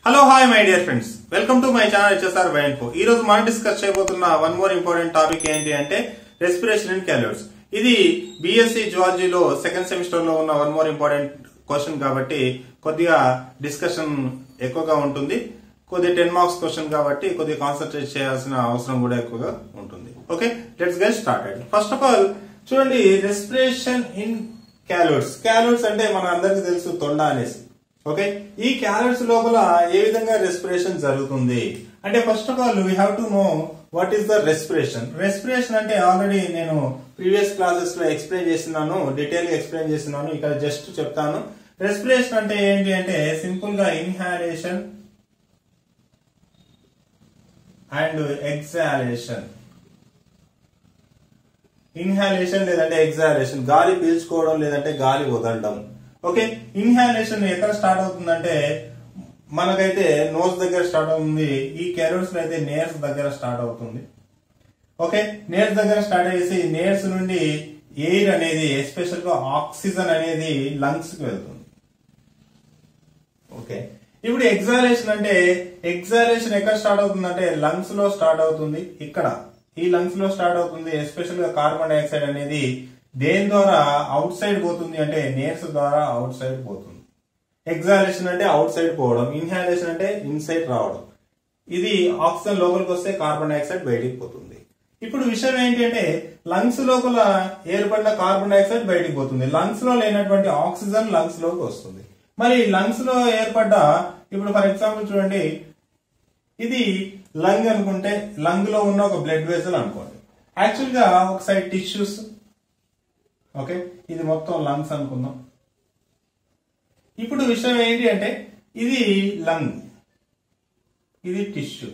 hello hi my dear friends welcome to my channel HSR వైన్ఫో ఈ రోజు మనం డిస్కస్ చేయబోతున్న వన్ మోర్ ఇంపార్టెంట్ టాపిక్ ఏంటి అంటే రెస్పిరేషన్ ఇన్ క్యాలర్స్ ఇది బిఎస్సి జువాలజీలో సెకండ్ సెమిస్టర్ లో ఉన్న వన్ మోర్ ఇంపార్టెంట్ క్వశ్చన్ కాబట్టి కొద్దిగా డిస్కషన్ ఎక్కువగా ఉంటుంది కొద్ది టెన్ మార్క్స్ క్వశ్చన్ కాబట్టి కొద్దిగా కాన్సన్ట్రేట్ చేయాల్సిన అవసరం కూడా ఎక్కువగా ఉంటుంది okay let's get started first of all చూడండి రెస్పిరేషన్ ఇన్ క్యాలర్స్ క్యాలర్స్ అంటే మన అందరికీ తెలుసు తొండ అనేసి ఓకే ఈ క్యాలర్స్ లోపల ఏ విధంగా రెస్పిరేషన్ జరుగుతుంది అంటే first of all we have to know what is the respiration respiration అంటే ఆల్రెడీ నేను ప్రీవియస్ క్లాసెస్ లో ఎక్స్ప్లెయిన్ చేస్తున్నాను డీటెయిల్ గా ఎక్స్ప్లెయిన్ చేస్తున్నాను ఇక్కడ జస్ట్ చెప్తాను రెస్పిరేషన్ అంటే ఏంటి అంటే సింపుల్ గా ఇన్హాలేషన్ అండ్ ఎక్సాలేషన్ ఇన్హాలేషన్ లేదంటే ఎగ్జాలేషన్ గాలి పీల్చుకోవడం లేదంటే గాలి వదలడం ఓకే ఇన్హాలేషన్ ఎక్కడ స్టార్ట్ అవుతుందంటే మనకైతే నోస్ దగ్గర స్టార్ట్ అవుతుంది ఈ కెరోస్ లో అయితే నేర్స్ దగ్గర స్టార్ట్ అవుతుంది ఓకే నేర్స్ దగ్గర స్టార్ట్ అయ్యేసి నేర్స్ నుండి ఎయిర్ అనేది ఎస్పెషల్ గా ఆక్సిజన్ అనేది లంగ్స్ కి వెళ్తుంది ఓకే ఇప్పుడు ఎగ్జాలేషన్ అంటే ఎగ్జాలేషన్ ఎక్కడ స్టార్ట్ అవుతుందంటే లంగ్స్ లో స్టార్ట్ అవుతుంది ఇక్కడ ఈ లంగ్స్ లో స్టార్ట్ అవుతుంది ఎస్పెషల్ గా కార్బన్ డైఆక్సైడ్ అనేది దేని ద్వారా అవుట్ సైడ్ పోతుంది అంటే నేర్స్ ద్వారా అవుట్ సైడ్ పోతుంది ఎగ్జాలేషన్ అంటే అవుట్ సైడ్ పోవడం ఇన్హాలేషన్ అంటే ఇన్సైడ్ రావడం ఇది ఆక్సిజన్ లోపలికి వస్తే కార్బన్ డైఆక్సైడ్ బయటికి పోతుంది ఇప్పుడు విషయం ఏంటి అంటే లంగ్స్ లోపల ఏర్పడిన కార్బన్ డైఆక్సైడ్ బయటికి పోతుంది లంగ్స్ లో లేనటువంటి ఆక్సిజన్ లంగ్స్ లోకి వస్తుంది మరి లంగ్స్ లో ఏర్పడ్డ ఇప్పుడు ఫర్ ఎగ్జాంపుల్ చూడండి ఇది లంగ్ అనుకుంటే లంగ్ లో ఉన్న ఒక బ్లడ్ వెజల్ అనుకోండి యాక్చువల్ గా ఒక సైడ్ టిష్యూస్ ఓకే ఇది మొత్తం లంగ్స్ అనుకుందాం ఇప్పుడు విషయం ఏంటి అంటే ఇది లంగ్ ఇది టిష్యూ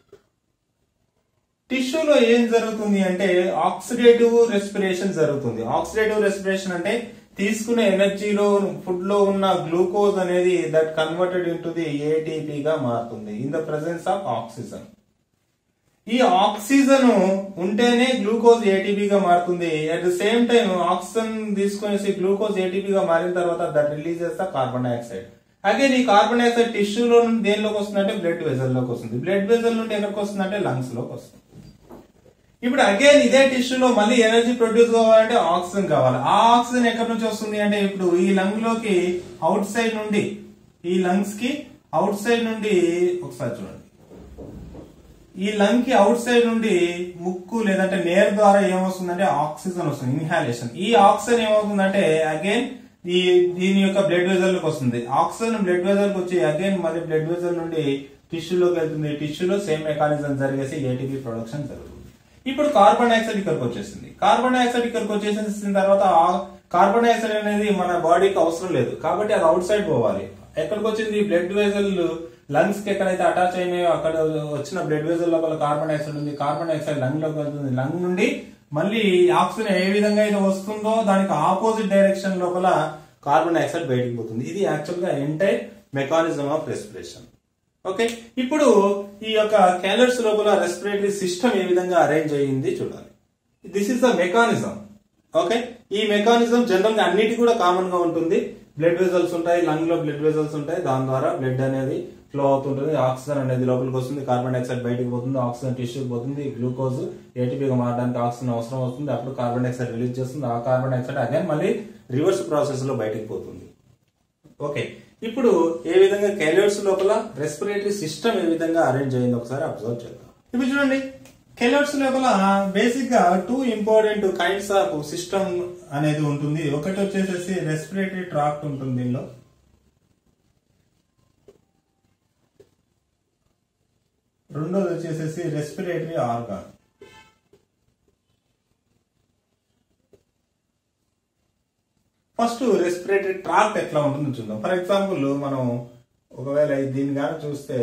టిష్యూలో ఏం జరుగుతుంది అంటే ఆక్సిడేటివ్ రెస్పిరేషన్ జరుగుతుంది ఆక్సిడేటివ్ రెస్పిరేషన్ అంటే తీసుకునే ఎనర్జీలో ఫుడ్ లో ఉన్న గ్లూకోజ్ అనేది that converted into the ATP గా మారుతుంది in the presence of oxygen ఈ ఆక్సిజన్ ఉంటేనే గ్లూకోజ్ ఏటీపీగా మారుతుంది at the same time oxygen తీసుకునేసి గ్లూకోజ్ ఏటీపీగా మారిన తర్వాత దట్ రిలీజ్ చేస్తా కార్బన్ డైఆక్సైడ్ అగైన్ ఈ కార్బన్ డైఆక్సైడ్ టిష్యూలో నుండి దేనిలోకి వస్తుందంటే బ్లడ్ వెజల్ లోకి వస్తుంది బ్లడ్ వెజల్ నుండి ఎక్కడికి వస్తుందంటే లంగ్స్ లోకి వస్తుంది ఇప్పుడు అగైన్ ఇదే టిష్యూలో మళ్ళీ ఎనర్జీ ప్రొడ్యూస్ కావాలంటే ఆక్సిజన్ కావాలి ఆ ఆక్సిజన్ ఎక్కడి నుంచి వస్తుంది అంటే ఇప్పుడు ఈ లంగ్ లోకి అవుట్ సైడ్ నుండి ఈ లంగ్స్ కి అవుట్ సైడ్ నుండి ఒకసారి చూడండి ఈ లంగ్ కి అవుట్ సైడ్ నుండి ముక్కు లేదంటే నేర్ ద్వారా ఏమొస్తుందంటే ఆక్సిజన్ వస్తుంది ఇన్హాలేషన్ ఈ ఆక్సిజన్ ఏమవుతుందంటే అగైన్ ఈ దీని యొక్క బ్లడ్ వెజల్ లోకి వస్తుంది ఆక్సిజన్ బ్లడ్ వెజల్ కి వచ్చి అగైన్ మళ్ళీ బ్లడ్ వెజల్ నుండి టిష్యూలోకి వెళ్తుంది టిష్యూలో సేమ్ మెకానిజం జరిగేసి ఏటీపీ ప్రొడక్షన్ జరుగుతుంది ఇప్పుడు కార్బన్ డైఆక్సైడ్ ఇక్కడికి వచ్చేసింది కార్బన్ డైఆక్సైడ్ ఇక్కడికి వచ్చేసిన తర్వాత కార్బన్ డైఆక్సైడ్ అనేది మన బాడీకి అవసరం లేదు కాబట్టి అది అవుట్ సైడ్ పోవాలి ఎక్కడికి వచ్చింది బ్లడ్ వెజల్ లంగ్స్ కి ఎక్కడైతే అటాచ్ అయినాయో అక్కడ వచ్చిన బ్లడ్ వెజల్ లోపల కార్బన్ డైఆక్సైడ్ ఉంది కార్బన్ డైఆక్సైడ్ లంగ్ లోకి వెళ్తుంది లంగ్ నుండి మళ్ళీ ఆక్సిజన్ ఏ విధంగా అయితే వస్తుందో దానికి ఆపోజిట్ డైరెక్షన్ లోపల కార్బన్ డైఆక్సైడ్ బయటికి పోతుంది ఇది యాక్చువల్ గా entire mechanism of respiration okay ఇప్పుడు ఈ యొక్క క్యాలర్స్ లోపల రెస్పిరేటరీ సిస్టమ్ ఏ విధంగా అరేంజ్ అయ్యింది చూడాలి this is the mechanism okay ఈ మెకానిజం జనరల్ గా అన్నిటి కూడా కామన్ గా ఉంటుంది బ్లడ్ వెజల్స్ ఉంటాయి లంగ్ లో బ్లడ్ వెజల్స్ ఉంటాయి దాని ద్వారా బ్లడ్ అనేది ఫ్లో అవుతుంటుంది ఆక్సిజన్ అనేది లోపలికి వస్తుంది కార్బన్ డైఆక్సైడ్ బయటకు పోతుంది ఆక్సిజన్ టిష్యూ పోతుంది గ్లూకోజ్ ఏటీపీగా మారడానికి ఆక్సిజన్ అవసరం అవుతుంది అప్పుడు కార్బన్ డైఆక్సైడ్ రిలీజ్ చేస్తుంది ఆ కార్బన్ డైఆక్సైడ్ అగైన్ మళ్ళీ రివర్స్ ప్రాసెస్ లో బయటకు పోతుంది ఓకే ఇప్పుడు ఏ విధంగా కెలోర్స్ లోపల రెస్పిరేటరీ సిస్టమ్ ఏ విధంగా అరేంజ్ అయింది ఒకసారి అబ్జర్వ్ చేద్దాం ఇప్పుడు చూడండి కెలోర్స్ లోపల బేసిక్ గా two important kinds of system అనేది ఉంటుంది ఒకటి వచ్చేసేసి రెస్పిరేటరీ ట్రాక్ట్ ఉంటుంది దీనిలో రెండోది వచ్చేసేసి respiratory organ first respiratory tract ఎట్లా ఉంటుందో చూద్దాం ఫర్ ఎగ్జాంపుల్ మనం ఒకవేళ దీన్ని కానీ చూస్తే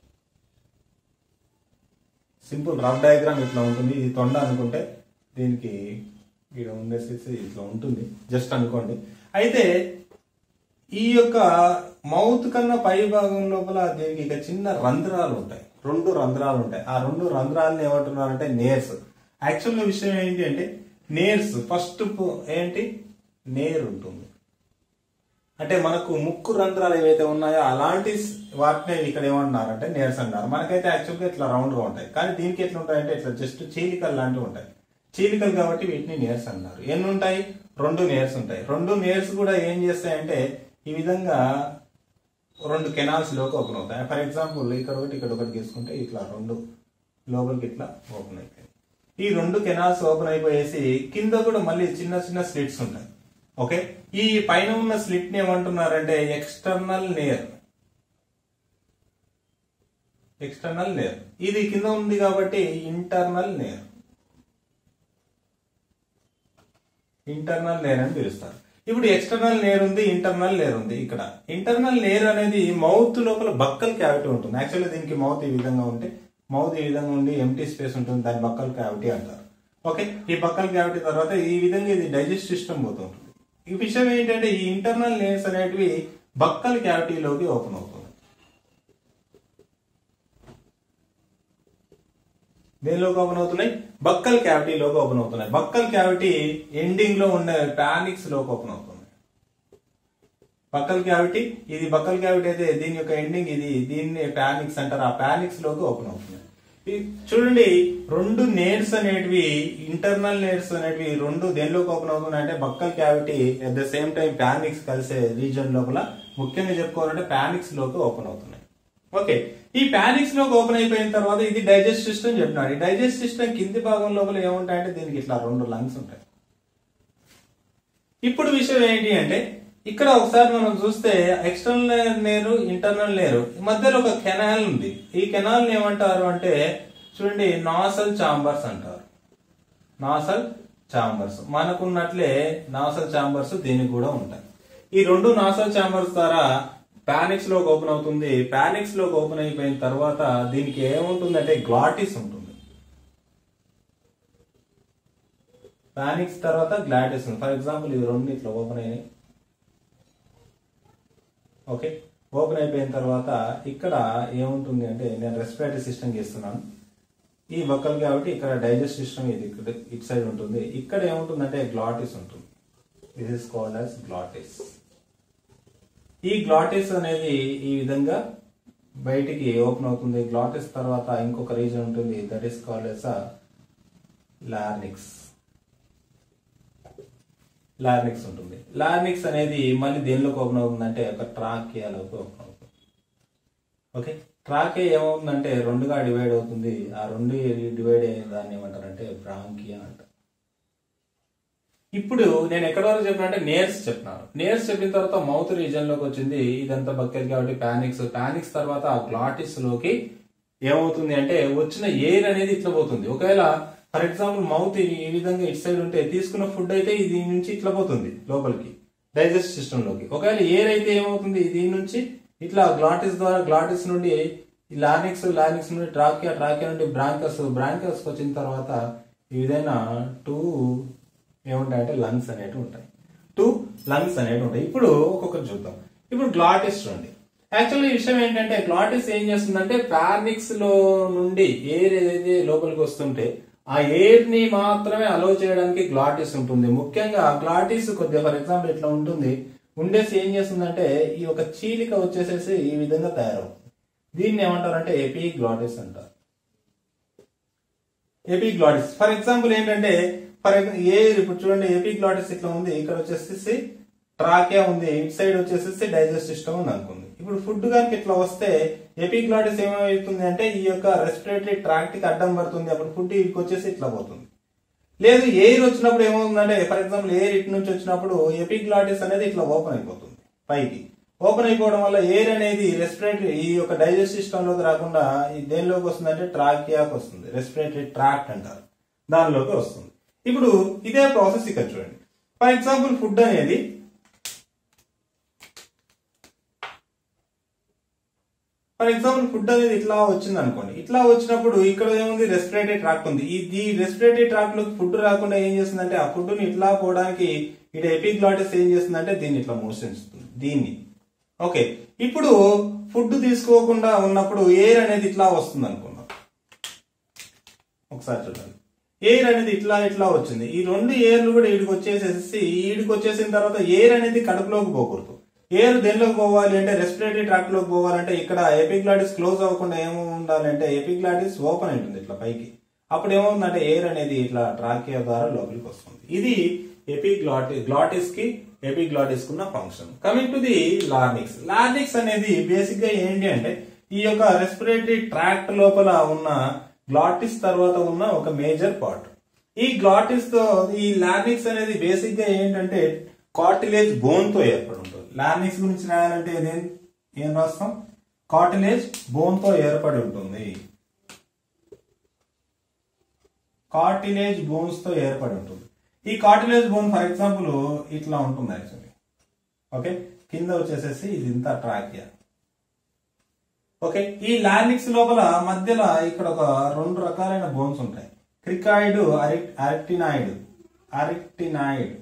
సింపుల్ రఫ్ డయాగ్రామ్ ఇట్లా ఉంటుంది ఇది తొండ అనుకుంటే దీనికి ఇక్కడ ఉండేసేసి ఇట్లా ఉంటుంది జస్ట్ అనుకోండి అయితే ఈ యొక్క మౌత్ కన్నా పై భాగం లోపల దీనికి ఇక చిన్న రంధ్రాలు ఉంటాయి రెండు రంధ్రాలు ఉంటాయి ఆ రెండు రంధ్రాలను ఏమంటున్నారంటే నేర్స్ యాక్చువల్ విషయం ఏంటి అంటే నేర్స్ ఫస్ట్ ఏంటి నేర్ ఉంటుంది అంటే మనకు ముక్కు రంధ్రాలు ఏవైతే ఉన్నాయో అలాంటి వాటిని ఇక్కడ ఏమంటున్నారంటే నేర్స్ అన్నారు మనకైతే యాక్చువల్గా ఇట్లా రౌండ్ గా ఉంటాయి కానీ దీనికి ఎట్లా ఉంటాయంటే ఇట్లా జస్ట్ చీలికలు లాంటివి ఉంటాయి చీలికలు కాబట్టి వీటిని నేర్స్ అన్నారు ఎన్ని ఉంటాయి రెండు నేర్స్ ఉంటాయి రెండు నేర్స్ కూడా ఏం చేస్తాయంటే ఈ విధంగా రెండు కెనాల్స్ లోకి ఓపెన్ అవుతాయి ఫర్ ఎగ్జాంపుల్ ఇక్కడ ఒకటి ఇక్కడ ఒకటి తీసుకుంటే ఇట్లా రెండు లోపలికి ఇట్లా ఓపెన్ అయిపోయాయి ఈ రెండు కెనాల్స్ ఓపెన్ అయిపోయేసి కింద కూడా మళ్ళీ చిన్న చిన్న స్లిట్స్ ఉంటాయి ఓకే ఈ పైన ఉన్న స్లిట్ ని ఏమంటున్నారంటే ఎక్స్టర్నల్ లేయర్ ఎక్స్టర్నల్ లేయర్ ఇది కింద ఉంది కాబట్టి ఇంటర్నల్ లేయర్ ఇంటర్నల్ లేయర్ అని పిలుస్తారు ఇప్పుడు ఎక్స్టర్నల్ లేయర్ ఉంది ఇంటర్నల్ లేయర్ ఉంది ఇక్కడ ఇంటర్నల్ లేయర్ అనేది మౌత్ లోపల బక్కల్ క్యావిటీ ఉంటుంది యాక్చువల్లీ దీనికి మౌత్ ఈ విధంగా ఉంటే మౌత్ ఈ విధంగా ఉండి ఎంటీ స్పేస్ ఉంటుంది దాన్ని బక్కల్ క్యావిటీ అంటారు ఓకే ఈ బక్కల్ క్యావిటీ తర్వాత ఈ విధంగా ఇది డైజెస్ట్ సిస్టమ్ పోతుంటుంది ఈ విషయం ఏంటంటే ఈ ఇంటర్నల్ లేయర్స్ అనేటివి బక్కల్ క్యావిటీలోకి ఓపెన్ అవుతుంది దేనిలోకి ఓపెన్ అవుతున్నాయి బక్కల్ క్యావిటీలోకి ఓపెన్ అవుతున్నాయి బక్కల్ క్యావిటీ ఎండింగ్ లో ఉండే పానిక్స్ లోకి ఓపెన్ అవుతుంది బక్కల్ క్యావిటీ ఇది బక్కల్ క్యావిటీ అయితే దీని యొక్క ఎండింగ్ ఇది దీన్ని పానిక్స్ అంటారు ఆ పానిక్స్ లోకి ఓపెన్ అవుతుంది ఈ చూడండి రెండు నేర్స్ అనేటివి ఇంటర్నల్ నేర్స్ అనేటివి రెండు దేనిలోకి ఓపెన్ అవుతున్నాయి అంటే buccal cavity at the same time pharynx కలిసే రీజన్ లోపల ముఖ్యంగా చెప్పుకోవాలంటే పానిక్స్ లోకి ఓపెన్ అవుతున్నాయి ఓకే ఈ పానిక్స్ లోకి ఓపెన్ అయిపోయిన తర్వాత ఇది డైజెస్ట్ సిస్టమ్ చెప్పినాడు ఈ డైజెస్ట్ సిస్టమ్ కింది భాగం లోపల ఏముంటాయంటే దీనికి ఇట్లా రెండు లంగ్స్ ఉంటాయి ఇప్పుడు విషయం ఏంటి అంటే ఇక్కడ ఒకసారి మనం చూస్తే ఎక్స్టర్నల్ లేరు ఇంటర్నల్ లేరు మధ్యలో ఒక కెనాల్ ఉంది ఈ కెనాల్ ఏమంటారు అంటే చూడండి నాసల్ చాంబర్స్ అంటారు నాసల్ చాంబర్స్ మనకున్నట్లే నాసల్ చాంబర్స్ దీనికి కూడా ఉంటాయి ఈ రెండు నాసల్ చాంబర్స్ ద్వారా పానిక్స్ లోకి ఓపెన్ అవుతుంది పానిక్స్ లోకి ఓపెన్ అయిపోయిన తర్వాత దీనికి ఏముంటుందంటే గ్లాటిస్ ఉంటుంది పానిక్స్ తర్వాత గ్లాటిస్ ఉంది ఫర్ ఎగ్జాంపుల్ ఇది రెండు ఇట్లా ఓపెన్ అయినాయి ఓకే ఓపెన్ అయిపోయిన తర్వాత ఇక్కడ ఏముంటుంది అంటే నేను రెస్పిరేటరీ సిస్టమ్ గీస్తున్నాను ఈ వక్కలు కాబట్టి ఇక్కడ డైజెస్ట్ సిస్టమ్ ఇది ఇక్కడ ఇటు సైడ్ ఉంటుంది ఇక్కడ ఏముంటుందంటే గ్లాటిస్ ఉంటుంది this is called as glottis ఈ గ్లాటిస్ అనేది ఈ విధంగా బయటికి ఓపెన్ అవుతుంది గ్లాటిస్ తర్వాత ఇంకొక రీజన్ ఉంటుంది that is called as larynx larynx ఉంటుంది లార్నిక్స్ అనేది మళ్ళీ దేనిలోకి ఓపెన్ అవుతుందంటే ఒక ట్రాకియాలోకి ఓపెన్ అవుతుంది ఓకే ట్రాకే ఏమవుతుందంటే రెండుగా డివైడ్ అవుతుంది ఆ రెండు డివైడ్ అయిన దాన్ని ఏమంటారంటే బ్రాంకియా అంటారు ఇప్పుడు నేను ఎక్కడి వరకు చెప్పిన అంటే నేర్స్ చెప్పినాను నేర్స్ చెప్పిన తర్వాత మౌత్ రీజన్ లోకి వచ్చింది ఇదంతా బక్కెల్ కాబట్టి పానిక్స్ పానిక్స్ తర్వాత ఆ గ్లాటిస్ లోకి ఏమవుతుంది అంటే వచ్చిన ఎయిర్ అనేది ఇట్లా పోతుంది ఒకవేళ ఫర్ ఎగ్జాంపుల్ మౌత్ ఈ విధంగా ఇటు సైడ్ ఉంటే తీసుకున్న ఫుడ్ అయితే ఇది నుంచి ఇట్లా పోతుంది లోపలికి డైజెస్ట్ సిస్టమ్ లోకి ఒకవేళ ఎయిర్ అయితే ఏమవుతుంది దీని నుంచి ఇట్లా గ్లాటిస్ ద్వారా గ్లాటిస్ నుండి ఈ లానిక్స్ లానిక్స్ నుండి ట్రాకియా ట్రాకియా నుండి బ్రాంకస్ బ్రాంకస్ వచ్చిన తర్వాత ఈ విధంగా టూ ఏముంటాయంటే లంగ్స్ అనేవి ఉంటాయి టూ లంగ్స్ అనేవి ఉంటాయి ఇప్పుడు ఒక్కొక్కటి చూద్దాం ఇప్పుడు గ్లాటిస్ చూడండి యాక్చువల్లీ ఈ విషయం ఏంటంటే గ్లాటిస్ ఏం చేస్తుందంటే పార్నిక్స్ లో నుండి ఎయిర్ ఏదైతే లోపలికి వస్తుంటే ఆ ఎయిర్ ని మాత్రమే అలో చేయడానికి గ్లాటిస్ ఉంటుంది ముఖ్యంగా గ్లాటిస్ కొద్దిగా ఫర్ ఎగ్జాంపుల్ ఇట్లా ఉంటుంది ఉండేసి ఏం చేస్తుందంటే ఈ ఒక చీలిక వచ్చేసేసి ఈ విధంగా తయారవుతుంది దీన్ని ఏమంటారంటే ఎపీ గ్లాటిస్ అంటారు ఎపీ గ్లాటిస్ ఫర్ ఎగ్జాంపుల్ ఏంటంటే ఫర్ ఏ ఇప్పుడు చూడండి ఎపీ గ్లాటిస్ ఇట్లా ఉంది ఇక్కడ వచ్చేసి ట్రాకియా ఉంది ఇటు సైడ్ వచ్చేసి డైజెస్ట్ సిస్టమ్ ఉంది అనుకుంది ఇప్పుడు ఫుడ్ కనుక ఇట్లా వస్తే ఎపిగ్లాటిస్ ఏమవుతుంది అంటే ఈ యొక్క రెస్పిరేటరీ ట్రాక్ట్ కి అడ్డం పడుతుంది అప్పుడు ఫుడ్ ఇటుకి వచ్చేసి ఇట్లా పోతుంది లేదు ఎయిర్ వచ్చినప్పుడు ఏమవుతుందంటే ఫర్ ఎగ్జాంపుల్ ఎయిర్ ఇటు నుంచి వచ్చినప్పుడు ఎపిగ్లాటిస్ అనేది ఇట్లా ఓపెన్ అయిపోతుంది పైకి ఓపెన్ అయిపోవడం వల్ల ఎయిర్ అనేది రెస్పిరేటరీ ఈ యొక్క డైజెస్ట్ సిస్టమ్ లోకి రాకుండా ఈ దేనిలోకి వస్తుందంటే ట్రాకియాకి వస్తుంది రెస్పిరేటరీ ట్రాక్ట్ అంటారు దానిలోకి వస్తుంది ఇప్పుడు ఇదే ప్రాసెస్ ఇక్కడ చూడండి ఫర్ ఎగ్జాంపుల్ ఫుడ్ అనేది ఫర్ ఎగ్జాంపుల్ ఫుడ్ అనేది ఇట్లా వచ్చింది అనుకోండి ఇట్లా వచ్చినప్పుడు ఇక్కడ ఏముంది రెస్పిరేటరీ ట్రాక్ ఉంది ఈ రెస్పిరేటరీ ట్రాక్ లో ఫుడ్ రాకుండా ఏం చేస్తుందంటే ఆ ఫుడ్ ని ఇట్లా పోవడానికి ఇటు ఎపిగ్లాటిస్ ఏం చేస్తుందంటే దీన్ని ఇట్లా మోసిస్తుంది దీన్ని ఓకే ఇప్పుడు ఫుడ్ తీసుకోకుండా ఉన్నప్పుడు ఎయిర్ అనేది ఇట్లా వస్తుంది అనుకుందాం ఒకసారి చూడండి ఎయిర్ అనేది ఇట్లా ఇట్లా వచ్చింది ఈ రెండు ఎయిర్లు కూడా ఈడికి వచ్చేసేసి ఈడికి వచ్చేసిన తర్వాత ఎయిర్ అనేది కడుపులోకి పోకూడదు ఎయిర్ దేనిలోకి పోవాలి అంటే రెస్పిరేటరీ ట్రాక్ట్ లోకి పోవాలంటే ఇక్కడ ఎపిగ్లాటిస్ క్లోజ్ అవ్వకుండా ఏమో ఉండాలంటే ఎపిగ్లాటిస్ ఓపెన్ ఉంటుంది ఇట్లా పైకి అప్పుడు ఏమవుతుందంటే ఎయిర్ అనేది ఇట్లా ట్రాకియా ద్వారా లోపలికి వస్తుంది ఇది ఎపిగ్లాటి గ్లాటిస్ కి ఎపిగ్లాటిస్ కున్న function coming to the larynx larynx అనేది బేసిక్ గా ఏంటి అంటే ఈ యొక్క రెస్పిరేటరీ ట్రాక్ట్ లోపల ఉన్న గ్లాటిస్ తర్వాత ఉన్న ఒక మేజర్ పార్ట్ ఈ గ్లాటిస్ తో ఈ లార్నిక్స్ అనేది బేసిక్ గా ఏంటంటే కార్టిలేజ్ బోన్ తో ఏర్పడి ఉంటుంది లార్నిక్స్ గురించి రాయాలంటే ఇదేం ఏం రాస్తాం కార్టిలేజ్ బోన్ తో ఏర్పడి ఉంటుంది కార్టిలేజ్ బోన్స్ తో ఏర్పడి ఉంటుంది ఈ కార్టిలేజ్ బోన్ ఫర్ ఎగ్జాంపుల్ ఇట్లా ఉంటుంది యాక్చువల్లీ ఓకే కింద వచ్చేసేసి ఇది ఇంత ట్రాకియా ఓకే ఈ లార్నిక్స్ లోపల మధ్యలో ఇక్కడ ఒక రెండు రకాలైన బోన్స్ ఉంటాయి క్రికాయిడ్ అరిక్టినాయిడ్ అరిక్టినాయిడ్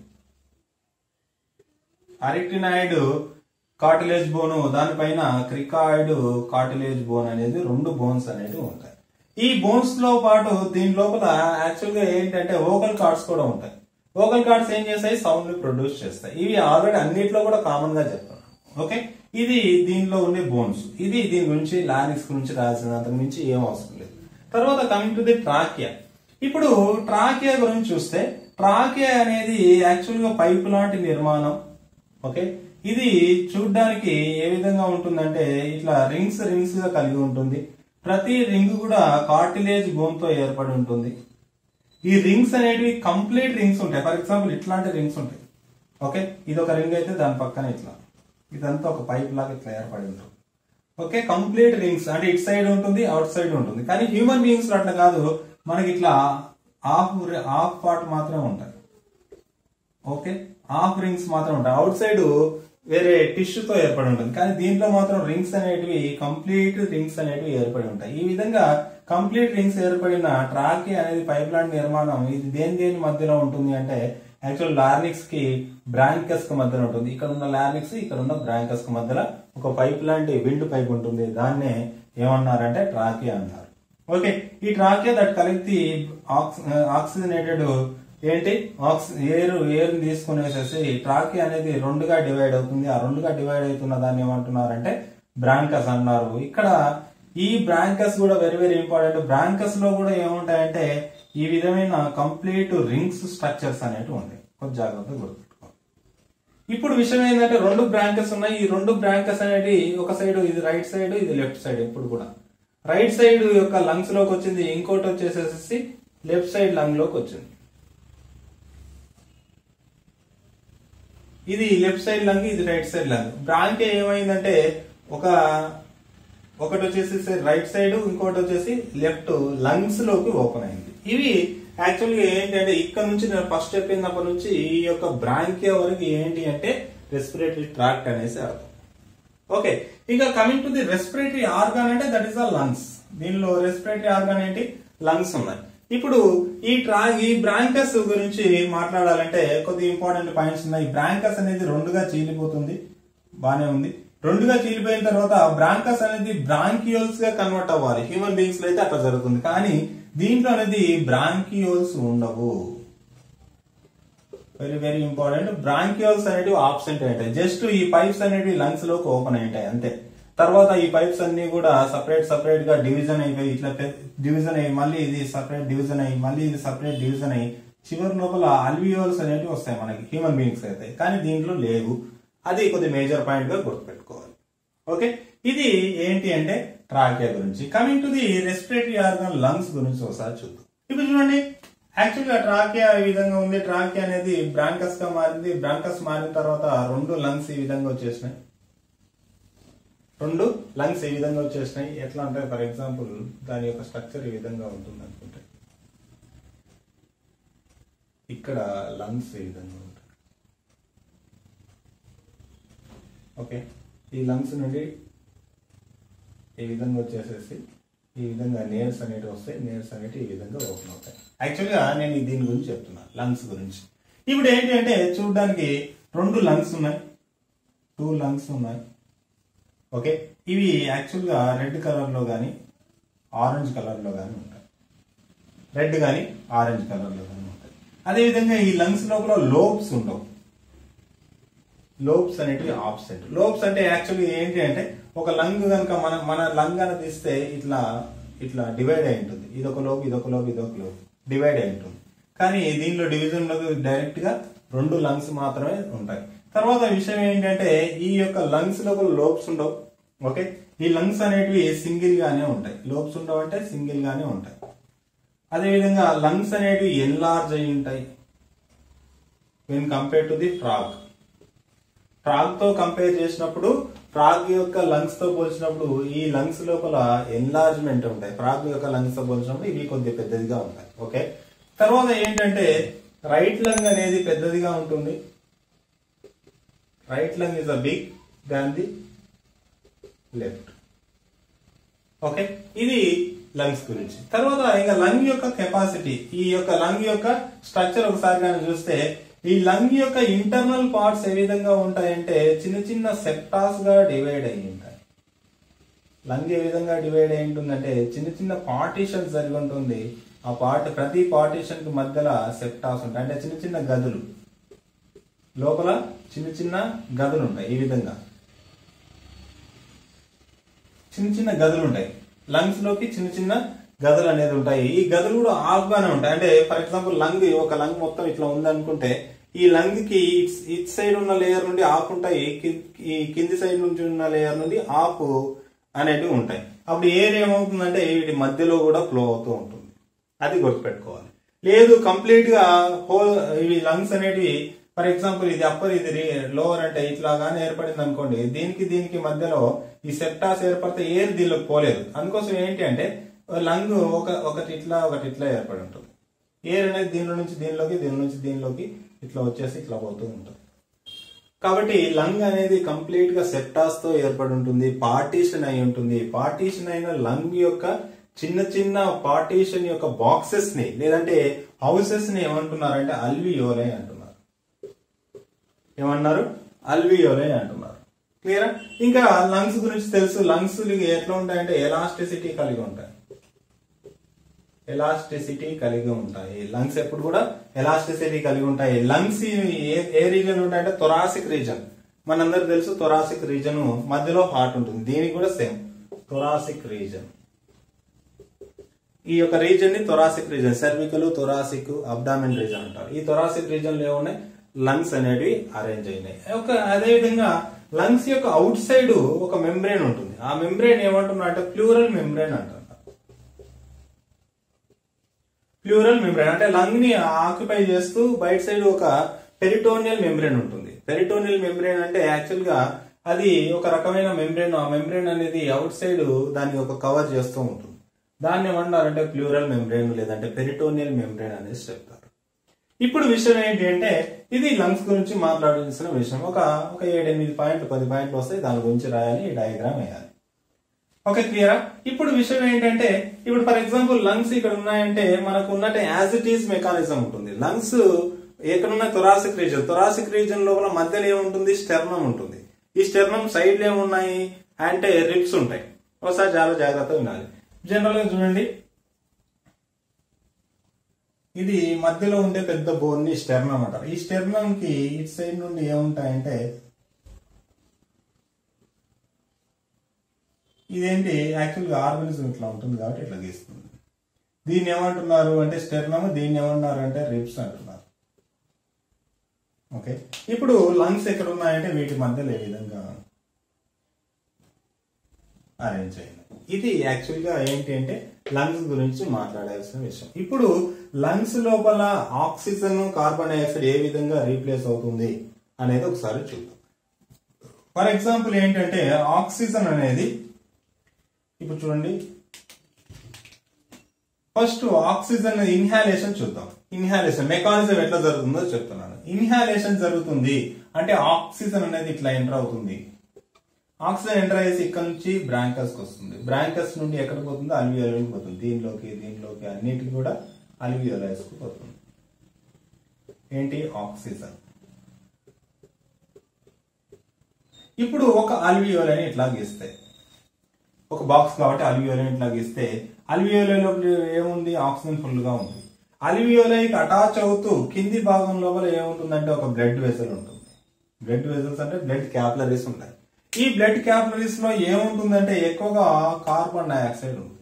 అరిక్టినాయిడ్ కార్టిలేజ్ బోను దానిపైన క్రికాయిడ్ కార్టిలేజ్ బోన్ అనేది రెండు బోన్స్ అనేవి ఉంటాయి ఈ బోన్స్ లో పాటు దీని లోపల యాక్చువల్ గా ఏంటంటే ఓకల్ కార్డ్స్ కూడా ఉంటాయి ఓకల్ కార్డ్స్ ఏం చేస్తాయి సౌండ్ ని ప్రొడ్యూస్ చేస్తాయి ఇవి ఆల్రెడీ అన్నిట్లో కూడా కామన్ గా చెప్తున్నాను ఓకే ఇది దీనిలో ఉండే బోన్స్ ఇది దీని గురించి లానిక్స్ గురించి రాసినంత మించి ఏం అవసరం లేదు తర్వాత కమింగ్ టు ది ట్రాకియా ఇప్పుడు ట్రాకియా గురించి చూస్తే ట్రాకియా అనేది యాక్చువల్ గా పైపు లాంటి నిర్మాణం ఓకే ఇది చూడ్డానికి ఏ విధంగా ఉంటుందంటే ఇట్లా రింగ్స్ రింగ్స్ గా కలిగి ఉంటుంది ప్రతి రింగ్ కూడా కార్టిలేజ్ బోన్ తో ఏర్పడి ఉంటుంది ఈ రింగ్స్ అనేటివి కంప్లీట్ రింగ్స్ ఉంటాయి ఫర్ ఎగ్జాంపుల్ ఇట్లాంటి రింగ్స్ ఉంటాయి ఓకే ఇది ఒక రింగ్ అయితే దాని పక్కన ఇట్లా ఇదంతా ఒక పైప్ లాగా ఇట్లా ఏర్పడి ఉంటుంది ఓకే కంప్లీట్ రింగ్స్ అంటే ఇట్ సైడ్ ఉంటుంది అవుట్ సైడ్ ఉంటుంది కానీ హ్యూమన్ బీయింగ్స్ అట్లా కాదు మనకి ఇట్లా హాఫ్ హాఫ్ పార్ట్ మాత్రమే ఉంటాయి ఓకే హాఫ్ రింగ్స్ మాత్రం ఉంటాయి అవుట్ సైడ్ వేరే టిష్యూ తో ఏర్పడి ఉంటుంది కానీ దీంట్లో మాత్రం రింగ్స్ అనేటివి కంప్లీట్ రింగ్స్ అనేటివి ఏర్పడి ఉంటాయి ఈ విధంగా కంప్లీట్ రింగ్స్ ఏర్పడిన ట్రాకి అనేది పైప్ లాంటి నిర్మాణం ఇది దేని దేని మధ్యలో ఉంటుంది అంటే యాక్చువల్ లార్నిక్స్ కి బ్రాంకస్ కి మధ్యలో ఉంటుంది ఇక్కడ ఉన్న లార్నిక్స్ ఇక్కడ ఉన్న బ్రాంకస్ కి మధ్యలో ఒక పైప్ లాంటి విండ్ పైప్ ఉంటుంది దాన్నే ఏమన్నారంటే ట్రాకి అన్నారు ఓకే ఈ trachea that collect the oxygenated ఏంటి ఆక్సి ఎయిర్ ఎయిర్ తీసుకునేసేసి ట్రాకి అనేది రెండుగా డివైడ్ అవుతుంది ఆ రెండుగా డివైడ్ అవుతున్న దాన్ని ఏమంటున్నారంటే బ్రాంకస్ అన్నారు ఇక్కడ ఈ బ్రాంకస్ కూడా వెరీ వెరీ ఇంపార్టెంట్ బ్రాంకస్ లో కూడా ఏముంటాయంటే ఈ విధమైన కంప్లీట్ రింగ్స్ స్ట్రక్చర్స్ అనేవి ఉంటాయి కొంచెం జాగ్రత్తగా గుర్తుపెట్టుకోవాలి ఇప్పుడు విషయం ఏంటంటే రెండు బ్రాంకెస్ ఉన్నాయి ఈ రెండు బ్రాంకెస్ అనేది ఒక సైడ్ ఇది రైట్ సైడ్ ఇది లెఫ్ట్ సైడ్ ఎప్పుడు కూడా రైట్ సైడ్ యొక్క లంగ్స్ లోకి వచ్చింది ఇంకోటి వచ్చేసేసి లెఫ్ట్ సైడ్ లంగ్ లోకి వచ్చింది ఇది లెఫ్ట్ సైడ్ లంగ్ ఇది రైట్ సైడ్ లంగ్ బ్రాంకే ఏమైందంటే ఒక ఒకటి వచ్చేసి రైట్ సైడ్ ఇంకోటి వచ్చేసి లెఫ్ట్ లంగ్స్ లోకి ఓపెన్ అయింది ఇవి యాక్చువల్గా ఏంటంటే ఇక్కడ నుంచి నేను ఫస్ట్ చెప్పినప్పటి నుంచి ఈ యొక్క బ్రాంకియా వరకు ఏంటి అంటే రెస్పిరేటరీ ట్రాక్ట్ అనేసి అర్థం ఓకే ఇంకా coming to the respiratory organ అంటే దట్ ఈస్ ద లంగ్స్ దీనిలో రెస్పిరేటరీ ఆర్గాన్ ఏంటి లంగ్స్ ఉన్నాయి ఇప్పుడు ఈ ట్రా ఈ బ్రాంకస్ గురించి మాట్లాడాలంటే కొద్ది ఇంపార్టెంట్ పాయింట్స్ ఉన్నాయి బ్రాంకస్ అనేది రెండుగా చీలిపోతుంది బానే ఉంది రెండుగా చీలిపోయిన తర్వాత బ్రాంకస్ అనేది బ్రాంకియోల్స్ గా కన్వర్ట్ అవ్వాలి హ్యూమన్ బీయింగ్స్ లో అయితే అట్లా జరుగుతుంది కానీ దీంట్లో అనేది బ్రాంకియోల్స్ ఉండవు వెరీ వెరీ ఇంపార్టెంట్ బ్రాంకియోల్స్ అనేవి ఆబ్సెంట్ ఉంటాయి జస్ట్ ఈ పైప్స్ అనేవి లంగ్స్ లోకి ఓపెన్ ఉంటాయి అంతే తర్వాత ఈ పైప్స్ అన్ని కూడా సపరేట్ సపరేట్ గా డివిజన్ అయిపోయి ఇట్లా డివిజన్ అయ్యి మళ్ళీ ఇది సపరేట్ డివిజన్ అయ్యి మళ్ళీ ఇది సపరేట్ డివిజన్ అయ్యి చివరి లోపల అల్వియోల్స్ అనేవి వస్తాయి మనకి హ్యూమన్ బీయింగ్స్ అయితే కానీ దీంట్లో లేవు అది కొద్ది మేజర్ పాయింట్ గా గుర్తుపెట్టుకోవాలి ఓకే ఇది ఏంటి అంటే ట్రాకియా గురించి coming to the respiratory organ lungs గురించి ఒకసారి చూద్దాం ఇప్పుడు చూడండి యాక్చువల్ గా ట్రాకియా ఈ విధంగా ఉంది ట్రాకియా అనేది బ్రాంకస్ గా మారింది బ్రాంకస్ మారిన తర్వాత రెండు లంగ్స్ ఈ విధంగా వచ్చేసినాయి రెండు లంగ్స్ ఈ విధంగా వచ్చేసినాయి ఎట్లా అంటే ఫర్ ఎగ్జాంపుల్ దాని యొక్క స్ట్రక్చర్ ఈ విధంగా ఉంటుంది అనుకుంటే ఇక్కడ లంగ్స్ ఈ విధంగా ఉంటాయి ఓకే ఈ లంగ్స్ నుండి ఈ విధంగా వచ్చేసేసి ఈ విధంగా నేర్స్ అనేవి వస్తాయి నేర్స్ అనేవి ఈ విధంగా ఓపెన్ అవుతాయి యాక్చువల్గా నేను దీని గురించి చెప్తున్నా లంగ్స్ గురించి ఇప్పుడు ఏంటి అంటే చూడడానికి రెండు లంగ్స్ ఉన్నాయి టూ లంగ్స్ ఉన్నాయి ఓకే ఇవి యాక్చువల్గా రెడ్ కలర్లో కానీ ఆరెంజ్ కలర్లో కానీ ఉంటాయి రెడ్ కానీ ఆరెంజ్ కలర్లో కానీ ఉంటాయి అదేవిధంగా ఈ లంగ్స్ లోపల లోబ్స్ ఉండవు లోబ్స్ అనేటివి ఆబ్సెంట్ లోబ్స్ అంటే యాక్చువల్లీ ఏంటి అంటే ఒక లంగ్ కనుక మన మన లంగ్ అని తీస్తే ఇట్లా ఇట్లా డివైడ్ అయి ఉంటుంది ఇదొక లోబ్ ఇదొక లోబ్ ఇదొక లోబ్ డివైడ్ అయి ఉంటుంది కానీ దీనిలో డివిజన్ లో డైరెక్ట్ గా రెండు లంగ్స్ మాత్రమే ఉంటాయి తర్వాత విషయం ఏంటంటే ఈ యొక్క లంగ్స్ లోపల లోబ్స్ ఉండవు ఓకే ఈ లంగ్స్ అనేటివి సింగిల్ గానే ఉంటాయి లోబ్స్ ఉండవు అంటే సింగిల్ గానే ఉంటాయి అదేవిధంగా లంగ్స్ అనేటివి ఎన్లార్జ్ అయి ఉంటాయి when compare to the frog frog తో కంపేర్ చేసినప్పుడు ఫ్రాగ్ యొక్క లంగ్స్ తో పోల్చినప్పుడు ఈ లంగ్స్ లోపల ఎన్లార్జ్మెంట్ ఉంటాయి ఫ్రాగ్ యొక్క లంగ్స్ తో పోల్చినప్పుడు ఇవి కొద్దిగా పెద్దదిగా ఉంటాయి ఓకే తర్వాత ఏంటంటే రైట్ లంగ్ అనేది పెద్దదిగా ఉంటుంది right lung is a big than the left okay ఇది లంగ్స్ గురించి తర్వాత ఇంకా లంగ్ యొక్క కెపాసిటీ ఈ యొక్క లంగ్ యొక్క స్ట్రక్చర్ ఒకసారి కానీ చూస్తే ఈ లంగ్ యొక్క ఇంటర్నల్ పార్ట్స్ ఏ విధంగా ఉంటాయంటే చిన్న చిన్న సెప్టాస్ గా డివైడ్ అయి ఉంటాయి లంగ్ ఏ విధంగా డివైడ్ అయి ఉంటుందంటే చిన్న చిన్న పార్టీషన్స్ జరిగి ఉంటుంది ఆ పార్ట్ ప్రతి పార్టీషన్ కి మధ్యలో సెప్టాస్ ఉంటాయి అంటే చిన్న చిన్న గదులు లోపల చిన్న చిన్న గదులు ఉంటాయి ఈ విధంగా చిన్న చిన్న గదులు ఉంటాయి లంగ్స్ లోకి చిన్న చిన్న గదులు అనేది ఉంటాయి ఈ గదులు కూడా ఆఫ్ గానే ఉంటాయి అంటే ఫర్ ఎగ్జాంపుల్ లంగ్ ఒక లంగ్ మొత్తం ఇట్లా ఉందనుకుంటే ఈ లంగ్ కి ఇట్ సైడ్ ఉన్న లేయర్ నుండి ఆఫ్ ఉంటాయి కి- ఈ కింది సైడ్ నుంచి ఉన్న లేయర్ నుండి ఆఫ్ అనేటివి ఉంటాయి అప్పుడు ఎయిర్ ఏమవుతుందంటే వీటి మధ్యలో కూడా ఫ్లో అవుతూ ఉంటుంది అది గుర్తుపెట్టుకోవాలి లేదు కంప్లీట్ గా హోల్ ఇవి లంగ్స్ అనేటివి ఫర్ ఎగ్జాంపుల్ ఇది అప్పర్ ఇది లోవర్ అంటే ఇట్లా గానీ ఏర్పడింది అనుకోండి దీనికి దీనికి మధ్యలో ఈ సెప్టాస్ ఏర్పడితే ఎయిర్ దీనిలోకి పోలేదు అందుకోసం ఏంటి అంటే లంగ్ ఒక ఒకటి ఇట్లా ఒకటి ఇట్లా ఏర్పడి ఉంటుంది ఎయిర్ అనేది దీనిలో నుంచి దీనిలోకి దీని నుంచి దీనిలోకి ఇట్లా వచ్చేసి ఇట్లా పోతూ ఉంటుంది కాబట్టి లంగ్ అనేది కంప్లీట్ గా సెప్టాస్ తో ఏర్పడి ఉంటుంది పార్టీషన్ అయి ఉంటుంది పార్టీషన్ అయిన లంగ్ యొక్క చిన్న చిన్న పార్టీషన్ యొక్క బాక్సెస్ ని లేదంటే హౌసెస్ ని ఏమంటున్నారంటే అల్వియోలై అంటున్నారు ఏమన్నారు అల్వియోలై అంటున్నారు క్లియరా ఇంకా లంగ్స్ గురించి తెలుసు లంగ్స్ ఎట్లా ఉంటాయంటే ఎలాస్టిసిటీ కలిగి ఉంటాయి ఎలాస్టిసిటీ కలిగి ఉంటాయి లంగ్స్ ఎప్పుడు కూడా ఎలాస్టిసిటీ కలిగి ఉంటాయి లంగ్స్ ఏ ఏ రీజన్ ఉంటాయంటే థొరాసిక్ రీజన్ మనందరికి తెలుసు థొరాసిక్ రీజన్ మధ్యలో హార్ట్ ఉంటుంది దీనికి కూడా సేమ్ థొరాసిక్ రీజన్ ఈ యొక్క రీజన్ ని thoracic region cervical thoracic abdomen region అంటారు ఈ థొరాసిక్ రీజన్ లో ఏమున్నాయి లంగ్స్ అనేవి అరేంజ్ అయినాయి ఒక అదే విధంగా లంగ్స్ యొక్క అవుట్ సైడ్ ఒక మెంబ్రేన్ ఉంటుంది ఆ మెంబ్రేన్ ఏమంటున్నా అంటే ప్లూరల్ మెంబ్రేన్ అంటారు ప్లూరల్ మెంబ్రేన్ అంటే లంగ్ ని ఆక్యుపై చేస్తూ బయట సైడ్ ఒక పెరిటోనియల్ మెంబ్రేన్ ఉంటుంది పెరిటోనియల్ మెంబ్రేన్ అంటే యాక్చువల్ గా అది ఒక రకమైన మెంబ్రేన్ ఆ మెంబ్రేన్ అనేది అవుట్ సైడ్ దాన్ని ఒక కవర్ చేస్తూ ఉంటుంది దాన్ని ఏమన్నారంటే ప్లూరల్ మెంబ్రేన్ లేదంటే పెరిటోనియల్ మెంబ్రేన్ అనేసి చెప్తారు ఇప్పుడు విషయం ఏంటి అంటే ఇది లంగ్స్ గురించి మాట్లాడాల్సిన విషయం ఒక ఒక ఏడెనిమిది పాయింట్లు పది పాయింట్లు వస్తాయి దాని గురించి రాయాలి ఈ డయాగ్రామ్ వేయాలి ఓకే క్లియరా ఇప్పుడు విషయం ఏంటంటే ఇప్పుడు ఫర్ ఎగ్జాంపుల్ లంగ్స్ ఇక్కడ ఉన్నాయంటే మనకు ఉన్నట్టు యాజ్ ఇట్ ఈస్ మెకానిజం ఉంటుంది లంగ్స్ ఎక్కడున్న థొరాసిక్ రీజన్ థొరాసిక్ రీజన్ లోపల మధ్యలో ఏముంటుంది స్టెర్నం ఉంటుంది ఈ స్టెర్నం సైడ్ ఏమున్నాయి అంటే రిప్స్ ఉంటాయి ఒకసారి చాలా జాగ్రత్తగా ఉండాలి జనరల్ గా చూడండి ఇది మధ్యలో ఉండే పెద్ద బోన్ ని స్టెర్నం అంటారు ఈ స్టెర్నం కి ఇటు సైడ్ నుండి ఏముంటాయంటే ఇదేంటి యాక్చువల్ గా ఆర్గనిజం ఇట్లా ఉంటుంది కాబట్టి ఇట్లా గీస్తుంది దీన్ని ఏమంటున్నారు అంటే స్టెర్నమ్ దీన్ని ఏమన్నారు అంటే రిప్స్ అంటున్నారు ఓకే ఇప్పుడు లంగ్స్ ఎక్కడ ఉన్నాయంటే వీటి మధ్యలో ఏ విధంగా అరేంజ్ అయింది ఇది యాక్చువల్ గా ఏంటి అంటే లంగ్స్ గురించి మాట్లాడాల్సిన విషయం ఇప్పుడు లంగ్స్ లోపల ఆక్సిజన్ కార్బన్ డైఆక్సైడ్ ఏ విధంగా రీప్లేస్ అవుతుంది అనేది ఒకసారి చూద్దాం ఫర్ ఎగ్జాంపుల్ ఏంటంటే ఆక్సిజన్ అనేది ఇప్పుడు చూడండి ఫస్ట్ ఆక్సిజన్ ఇన్హాలేషన్ చూద్దాం ఇన్హాలేషన్ మెకానిజం ఎట్లా జరుగుతుందో చెప్తున్నాను ఇన్హాలేషన్ జరుగుతుంది అంటే ఆక్సిజన్ అనేది ఇట్లా ఎంటర్ అవుతుంది ఆక్సిజన్ ఎంటర్ అయ్యేసి ఇక్కడ నుంచి బ్రాంకస్ కి వస్తుంది బ్రాంకస్ నుండి ఎక్కడ పోతుందో అల్వియోలైకి పోతుంది దీనిలోకి దీనిలోకి అన్నిటికి కూడా అల్వియోలైస్ కు పోతుంది ఏంటి ఆక్సిజన్ ఇప్పుడు ఒక అల్వియోలైని ఇట్లా గీస్తాయి ఒక బాక్స్ కాబట్టి అల్వియోలై ఇట్లా గీస్తే అల్వియోలైలో ఏముంది ఆక్సిజన్ ఫుల్ గా ఉంది అల్వియోలైకి అటాచ్ అవుతూ కింది భాగం లోపల ఏముంటుందంటే ఒక బ్లడ్ వెసల్ ఉంటుంది బ్లడ్ వెజల్స్ అంటే బ్లడ్ క్యాపిలరీస్ ఉంటాయి ఈ బ్లడ్ క్యాపిలరీస్ లో ఏముంటుందంటే ఎక్కువగా కార్బన్ డైఆక్సైడ్ ఉంది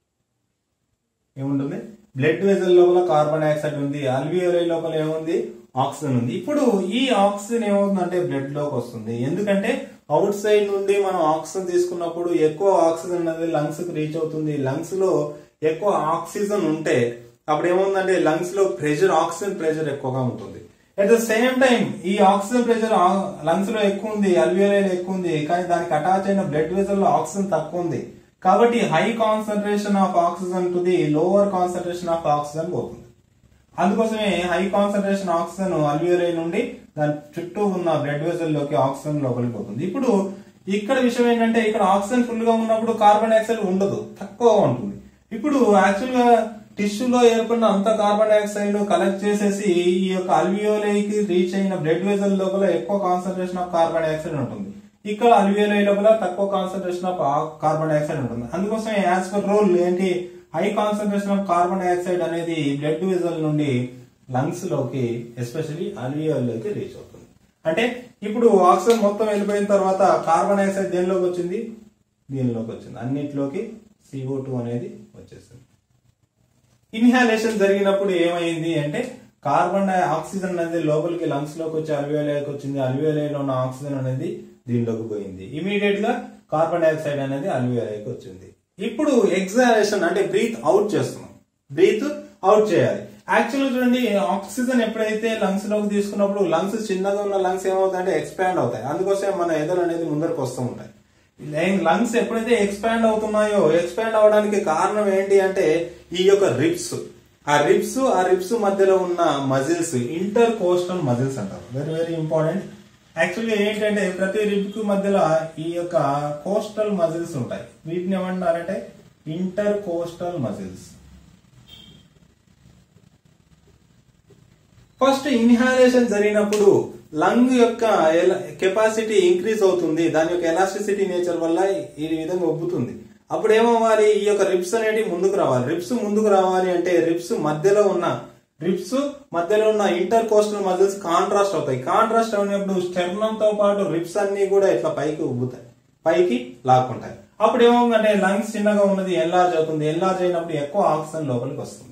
ఏముంటుంది బ్లడ్ వెజల్ లోపల కార్బన్ డైఆక్సైడ్ ఉంది అల్వియోలై లోపల ఏముంది ఆక్సిజన్ ఉంది ఇప్పుడు ఈ ఆక్సిజన్ ఏమవుతుందంటే బ్లడ్ లోకి వస్తుంది ఎందుకంటే అవుట్ సైడ్ నుండి మనం ఆక్సిజన్ తీసుకున్నప్పుడు ఎక్కువ ఆక్సిజన్ అనేది లంగ్స్ కి రీచ్ అవుతుంది లంగ్స్ లో ఎక్కువ ఆక్సిజన్ ఉంటే అప్పుడు ఏముందంటే లంగ్స్ లో ప్రెషర్ ఆక్సిజన్ ప్రెషర్ ఎక్కువగా ఉంటుంది అట్ ద సేమ్ టైం ఈ ఆక్సిజన్ ప్రెషర్ లంగ్స్ లో ఎక్కువ ఉంది అల్వియోలైలో ఎక్కువ ఉంది కానీ దానికి అటాచ్ అయిన బ్లడ్ వెజల్ లో ఆక్సిజన్ తక్కువ ఉంది కాబట్టి high concentration of oxygen to the lower concentration of oxygen పోతుంది అందుకోసమే హై కాన్సన్ట్రేషన్ ఆక్సిజన్ అల్వియోలై నుండి దాని చుట్టూ ఉన్న బ్లడ్ వెజల్ లోకి ఆక్సిజన్ లోపలికి పోతుంది ఇప్పుడు ఇక్కడ విషయం ఏంటంటే ఇక్కడ ఆక్సిజన్ ఫుల్ గా ఉన్నప్పుడు కార్బన్ డైఆక్సైడ్ ఉండదు తక్కువగా ఉంటుంది ఇప్పుడు యాక్చువల్ గా టిష్యూలో ఏర్పడిన అంత కార్బన్ డైఆక్సైడ్ కలెక్ట్ చేసేసి ఈ యొక్క అల్వియోలైకి రీచ్ అయిన బ్లడ్ వెజల్ లోపల ఎక్కువ కాన్సన్ట్రేషన్ ఆఫ్ కార్బన్ డైఆక్సైడ్ ఉంటుంది ఇక్కడ అల్వియోలై లోపల తక్కువ కాన్సన్ట్రేషన్ ఆఫ్ కార్బన్ డైఆక్సైడ్ ఉంటుంది అందుకోసం యాజ్ పర్ రూల్ ఏంటి high concentration of carbon dioxide అనేది బ్లడ్ వెజల్ నుండి లంగ్స్ లోకి ఎస్పెషల్లీ అల్వియోలోకి రీచ్ అవుతుంది అంటే ఇప్పుడు ఆక్సిజన్ మొత్తం వెళ్ళిపోయిన తర్వాత కార్బన్ డైఆక్సైడ్ దేనిలోకి వచ్చింది దీనిలోకి వచ్చింది అన్నిట్లోకి సిఓ టూ అనేది వచ్చేసింది ఇన్హాలేషన్ జరిగినప్పుడు ఏమైంది అంటే కార్బన్ డై ఆక్సిజన్ అనేది లోపలికి లంగ్స్ లోకి వచ్చి అల్వియోలైకి వచ్చింది అల్వియోలైలో ఉన్న ఆక్సిజన్ అనేది దీనిలోకి పోయింది ఇమీడియట్ గా కార్బన్ డైఆక్సైడ్ అనేది అల్వియోలైకి వచ్చింది ఇప్పుడు ఎగ్జాలేషన్ అంటే బ్రీత్ అవుట్ చేస్తున్నాం బ్రీత్ అవుట్ చేయాలి యాక్చువల్ చూడండి ఆక్సిజన్ ఎప్పుడైతే లంగ్స్ లోకి తీసుకున్నప్పుడు లంగ్స్ చిన్నగా ఉన్న లంగ్స్ ఏమవుతాయంటే ఎక్స్పాండ్ అవుతాయి అందుకోసం మన ఎదలు అనేది ముందరకు వస్తూ ఉంటాయి లంగ్స్ ఎప్పుడైతే ఎక్స్పాండ్ అవుతున్నాయో ఎక్స్పాండ్ అవడానికి కారణం ఏంటి అంటే ఈ యొక్క రిప్స్ ఆ రిప్స్ ఆ రిప్స్ మధ్యలో ఉన్న మజిల్స్ ఇంటర్ కోస్టల్ మజిల్స్ అంటారు వెరీ వెరీ ఇంపార్టెంట్ యాక్చువల్గా ఏంటంటే ప్రతి రిబ్ కు మధ్యలో ఈ యొక్క కోస్టల్ మజిల్స్ ఉంటాయి వీటిని ఏమంటారంటే intercostal muscles first inhalation జరిగినప్పుడు లంగ్ యొక్క కెపాసిటీ ఇంక్రీజ్ అవుతుంది దాని యొక్క ఎలాస్టిసిటీ నేచర్ వల్ల ఈ విధంగా ఒబ్బుతుంది అప్పుడు ఏమవ్వాలి ఈ యొక్క రిప్స్ అనేవి ముందుకు రావాలి రిప్స్ ముందుకు రావాలి అంటే రిప్స్ మధ్యలో ఉన్న రిప్స్ మధ్యలో ఉన్న ఇంటర్ కోస్టల్ మజిల్స్ కాంట్రాస్ట్ అవుతాయి కాంట్రాస్ట్ అయినప్పుడు స్టెర్నం తో పాటు రిప్స్ అన్ని కూడా ఇట్లా పైకి ఉబ్బుతాయి పైకి లాక్కుంటాయి అప్పుడు ఏమవుతుందంటే లంగ్స్ చిన్నగా ఉన్నది ఎన్లార్జ్ అవుతుంది ఎన్లార్జ్ అయినప్పుడు ఎక్కువ ఆక్సిజన్ లోపలికి వస్తుంది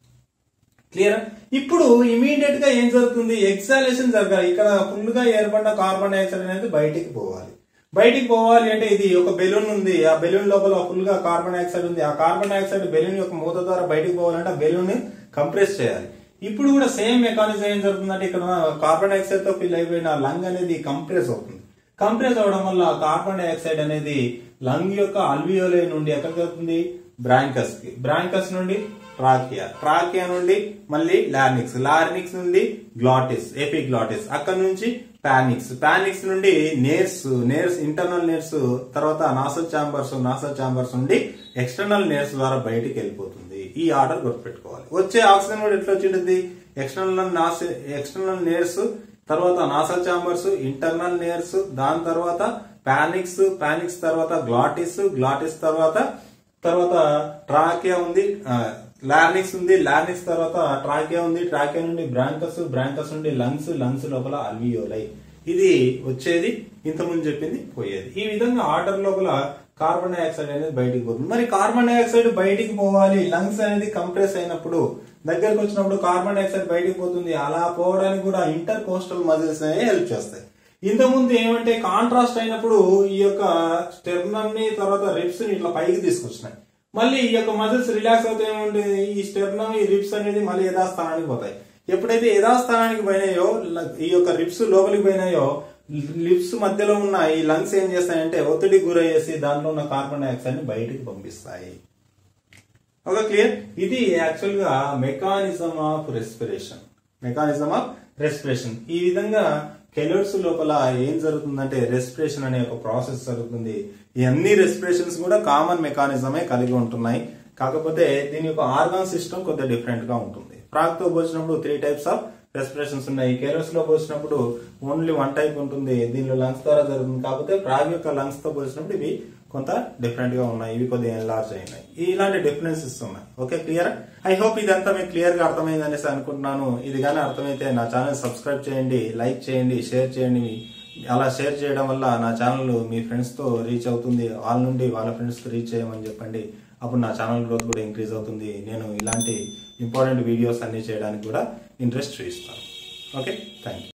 క్లియర్ ఇప్పుడు ఇమీడియట్ గా ఏం జరుగుతుంది ఎక్సాలేషన్ జరగాలి ఇక్కడ ఫుల్ గా ఏర్పడిన కార్బన్ డైఆక్సైడ్ అనేది బయటికి పోవాలి బయటికి పోవాలి అంటే ఇది ఒక బెలూన్ ఉంది ఆ బెలూన్ లోపల ఫుల్ గా కార్బన్ డైఆక్సైడ్ ఉంది ఆ కార్బన్ డైఆక్సైడ్ బెలూన్ యొక్క మూత ద్వారా బయటికి పోవాలంటే ఆ బెలూన్ ని కంప్రెస్ చేయాలి ఇప్పుడు కూడా సేమ్ మెకానిజం ఏం జరుగుతుందంటే ఇక్కడ కార్బన్ డైఆక్సైడ్ తో ఫిల్ అయిపోయిన లంగ్ అనేది కంప్రెస్ అవుతుంది కంప్రెస్ అవడం వల్ల కార్బన్ డైఆక్సైడ్ అనేది లంగ్ యొక్క అల్వియోలై నుండి ఎక్కడికి వెళ్తుంది బ్రాంకస్ కి బ్రాంకస్ నుండి ట్రాకియా ట్రాకియా నుండి మళ్ళీ లార్నిక్స్ లార్నిక్స్ నుండి గ్లాటిస్ ఎపిగ్లాటిస్ అక్కడ నుంచి పానిక్స్ పానిక్స్ నుండి నేర్స్ నేర్స్ ఇంటర్నల్ నేర్స్ తర్వాత నాసల్ చాంబర్స్ నాసల్ చాంబర్స్ నుండి ఎక్స్టర్నల్ నేర్స్ ద్వారా బయటికి వెళ్ళిపోతుంది ఈ ఆర్డర్ గుర్తుపెట్టుకోవాలి వచ్చే ఆక్సిజన్ కూడా ఎట్లా వచ్చింది ఎక్స్టర్నల్ నాస్ ఎక్స్టర్నల్ నేర్స్ తర్వాత నాసల్ చాంబర్స్ ఇంటర్నల్ నేర్స్ దాని తర్వాత పానిక్స్ పానిక్స్ తర్వాత గ్లాటిస్ గ్లాటిస్ తర్వాత తర్వాత ట్రాకియా ఉంది లార్నిక్స్ ఉంది లార్నిక్స్ తర్వాత ట్రాకియా ఉంది ట్రాకియా నుండి బ్రాంకస్ బ్రాంకస్ నుండి లంగ్స్ లంగ్స్ లోపల అల్వియోలై ఇది వచ్చేది ఇంతకుముందు చెప్పింది పోయేది ఈ విధంగా ఆర్డర్ లోపల కార్బన్ డైఆక్సైడ్ అనేది బయటికి పోతుంది మరి కార్బన్ డైఆక్సైడ్ బయటికి పోవాలి లంగ్స్ అనేది కంప్రెస్ అయినప్పుడు దగ్గరకు వచ్చినప్పుడు కార్బన్ డైఆక్సైడ్ బయటికి పోతుంది అలా పోవడానికి కూడా ఇంటర్ కోస్టల్ మజిల్స్ అనేవి హెల్ప్ చేస్తాయి ఇంతకుముందు ఏమంటే కాంట్రాస్ట్ అయినప్పుడు ఈ యొక్క స్టెర్నమ్ ని తర్వాత రిప్స్ ని ఇట్లా పైకి తీసుకొచ్చినాయి మళ్ళీ ఈ యొక్క మజిల్స్ రిలాక్స్ అవుతే ఏముంటుంది ఈ స్టెర్నమ్ ఈ రిప్స్ అనేది మళ్ళీ యథాస్థానానికి పోతాయి ఎప్పుడైతే యథాస్థానానికి పోయినాయో ఈ యొక్క రిప్స్ లోపలికి పోయినాయో లిప్స్ మధ్యలో ఉన్న ఈ లంగ్స్ ఏం చేస్తాయంటే ఒత్తిడికి గురయ్యేసి దాంట్లో ఉన్న కార్బన్ డైఆక్సైడ్ ని బయటికి పంపిస్తాయి ఓకే క్లియర్ ఇది యాక్చువల్ గా mechanism of respiration mechanism of respiration ఈ విధంగా కెలోట్స్ లోపల ఏం జరుగుతుందంటే రెస్పిరేషన్ అనే ఒక ప్రాసెస్ జరుగుతుంది ఈ అన్ని రెస్పిరేషన్స్ కూడా కామన్ మెకానిజమే కలిగి ఉంటున్నాయి కాకపోతే దీని యొక్క ఆర్గాన్ సిస్టమ్ కొద్దిగా డిఫరెంట్ గా ఉంటుంది ప్రాక్ తో పోల్చినప్పుడు త్రీ టైప్స్ ఆఫ్ రెస్పిరేషన్స్ ఉన్నాయి కేరస్ లో పోల్చినప్పుడు ఓన్లీ వన్ టైప్ ఉంటుంది దీనిలో లంగ్స్ ద్వారా జరుగుతుంది కాకపోతే ప్రాగ్ యొక్క లంగ్స్ తో పోల్చినప్పుడు ఇవి కొంత డిఫరెంట్ గా ఉన్నాయి ఇవి కొద్దిగా ఎన్లార్జ్ అయినాయి ఇలాంటి డిఫరెన్సెస్ ఉన్నాయి ఓకే క్లియర్ ఐ హోప్ ఇదంతా మీకు క్లియర్ గా అర్థమైంది అనేసి అనుకుంటున్నాను ఇది కానీ అర్థమైతే నా ఛానల్ సబ్స్క్రైబ్ చేయండి లైక్ చేయండి షేర్ చేయండి మీ అలా షేర్ చేయడం వల్ల నా ఛానల్ మీ ఫ్రెండ్స్తో రీచ్ అవుతుంది వాళ్ళ నుండి వాళ్ళ ఫ్రెండ్స్కి రీచ్ చేయమని చెప్పండి అప్పుడు నా ఛానల్ గ్రోత్ కూడా ఇంక్రీజ్ అవుతుంది నేను ఇలాంటి ఇంపార్టెంట్ వీడియోస్ అన్ని చేయడానికి కూడా ఇంట్రెస్ట్ చూపిస్తాను ఓకే థ్యాంక్ యూ